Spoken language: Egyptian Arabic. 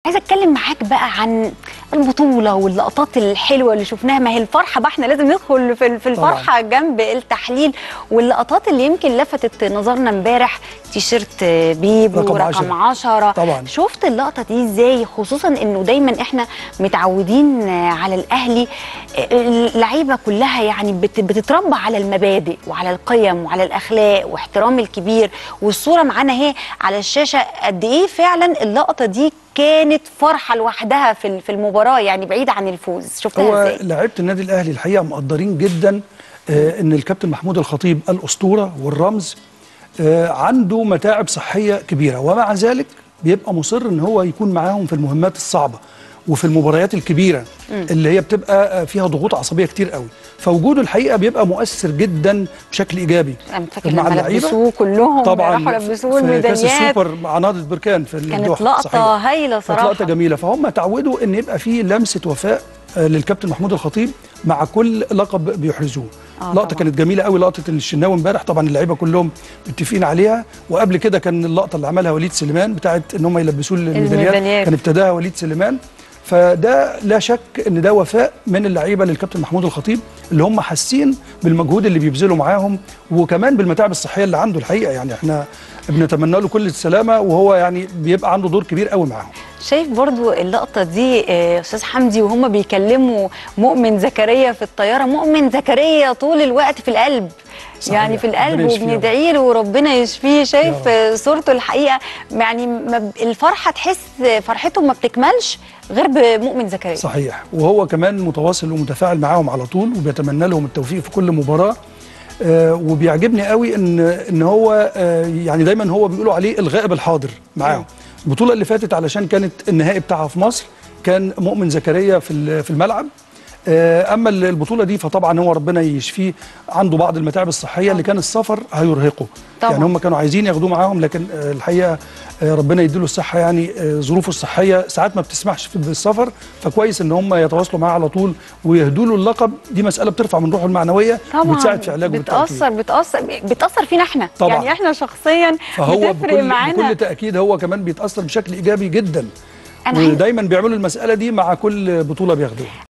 عايزه اتكلم معاك بقى عن البطوله واللقطات الحلوه اللي شفناها ما هي الفرحه بقى احنا لازم ندخل في في الفرحه جنب التحليل واللقطات اللي يمكن لفتت نظرنا امبارح تيشيرت بيبو رقم رقم 10. 10 طبعاً. شفت اللقطه دي ازاي خصوصا انه دايما احنا متعودين على الاهلي اللعيبه كلها يعني بت- بتتربى على المبادئ وعلى القيم وعلى الاخلاق واحترام الكبير والصوره معانا اهي على الشاشه قد ايه فعلا اللقطه دي كانت فرحه لوحدها في ال- في المباراه يعني بعيد عن الفوز شفتها هو ازاي لعيبه النادي الاهلي الحقيقه مقدرين جدا آه، ان الكابتن محمود الخطيب الاسطوره والرمز آه، عنده متاعب صحيه كبيره ومع ذلك بيبقى مصر ان هو يكون معاهم في المهمات الصعبه وفي المباريات الكبيره اللي هي بتبقى آه، فيها ضغوط عصبيه كتير قوي فوجوده الحقيقه بيبقى مؤثر جدا بشكل ايجابي انا فاكر مع لما اللعيبة. لبسوه كلهم طبعا راحوا لبسوه في كاس الميداليات السوبر مع نهضه بركان في كانت الدوحة. لقطه صحيح. هايله كانت صراحه لقطه جميله فهم اتعودوا ان يبقى في لمسه وفاء آه، للكابتن محمود الخطيب مع كل لقب بيحرزوه آه لقطه طبعاً. كانت جميله قوي لقطه الشناوي امبارح طبعا اللعيبه كلهم متفقين عليها وقبل كده كان اللقطه اللي عملها وليد سليمان بتاعت ان هم يلبسوه الميداليات. الميداليات كان ابتداها وليد سليمان فده لا شك ان ده وفاء من اللعيبه للكابتن محمود الخطيب اللي هم حاسين بالمجهود اللي بيبذله معاهم وكمان بالمتاعب الصحيه اللي عنده الحقيقه يعني احنا بنتمنى له كل السلامه وهو يعني بيبقى عنده دور كبير قوي معاهم شايف برضو اللقطة دي آه، أستاذ حمدي وهم بيكلموا مؤمن زكريا في الطيارة مؤمن زكريا طول الوقت في القلب صحيح. يعني في القلب ربنا يشفيه يا رب. وبندعي له وربنا يشفيه شايف يا آه، صورته الحقيقة يعني ما ب- الفرحة تحس فرحته ما بتكملش غير بمؤمن زكريا صحيح وهو كمان متواصل ومتفاعل معاهم على طول وبيتمنى لهم التوفيق في كل مباراه آه وبيعجبني قوي ان ان هو آه يعني دايما هو بيقولوا عليه الغائب الحاضر معاهم البطوله اللي فاتت علشان كانت النهائي بتاعها في مصر كان مؤمن زكريا في ال- في الملعب آه، اما ال- البطوله دي فطبعا هو ربنا يشفيه عنده بعض المتاعب الصحيه اللي كان السفر هيرهقه طبعاً. يعني هم كانوا عايزين ياخدوه معاهم لكن آه، الحقيقه آه، ربنا يديله الصحه يعني آه، ظروفه الصحيه ساعات ما بتسمحش في السفر فكويس ان هم يتواصلوا معاه على طول ويهدوا له اللقب دي مساله بترفع من روحه المعنويه طبعا وبتساعد في علاجه بالتأكيد. بتأثر بتأثر بتأثر فينا احنا طبعاً. يعني احنا شخصيا فهو بتفرق بكل, معانا بكل تاكيد هو كمان بيتاثر بشكل ايجابي جدا أنا عايز- ودايما بيعملوا المساله دي مع كل بطوله بياخدوها